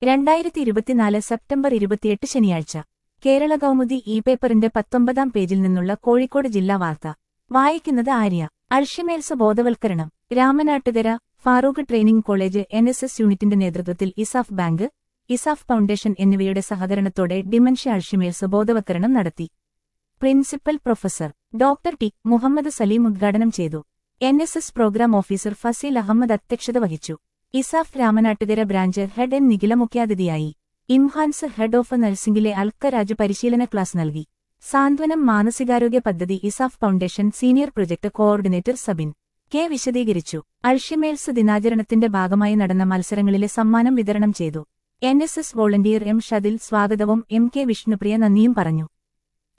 രണ്ടായിരത്തി ഇരുപത്തിനാല് സെപ്റ്റംബർ ഇരുപത്തിയെട്ട് ശനിയാഴ്ച കേരള കൗമുദി ഇ പേപ്പറിന്റെ പത്തൊമ്പതാം പേജിൽ നിന്നുള്ള കോഴിക്കോട് ജില്ലാ വാർത്ത വായിക്കുന്നത് ആര്യ അൾഷിമേൽസ് ബോധവൽക്കരണം Ramanattukara Farook training college N S S യൂണിറ്റിന്റെ നേതൃത്വത്തിൽ ഇസാഫ് ബാങ്ക് ഇസാഫ് ഫൗണ്ടേഷൻ എന്നിവയുടെ സഹകരണത്തോടെ ഡിമൻഷ്യ അൾഷിമേൽസ് ബോധവൽക്കരണം നടത്തി principal professor doctor T Muhammad Saleem ഉദ്ഘാടനം ചെയ്തു N S S program officer Fasil Ahmed അധ്യക്ഷത വഹിച്ചു ESAF Ramanattukara branch head N Nikhila മുഖ്യാതിഥിയായി ഇംഹാൻസ് ഹെഡ് ഓഫ് നഴ്സിംഗിലെ അൽക്കരാജ് പരിശീലന ക്ലാസ് നൽകി സാന്ത്വനം മാനസികാരോഗ്യ പദ്ധതി ESAF foundation senior project coordinator Sabin K വിശദീകരിച്ചു അൾഷിമേൽസ് ദിനാചരണത്തിന്റെ ഭാഗമായി നടന്ന മത്സരങ്ങളിലെ സമ്മാനം വിതരണം ചെയ്തു N S S volunteer M Shadil സ്വാഗതവും എം കെ വിഷ്ണുപ്രിയ നന്ദിയും പറഞ്ഞു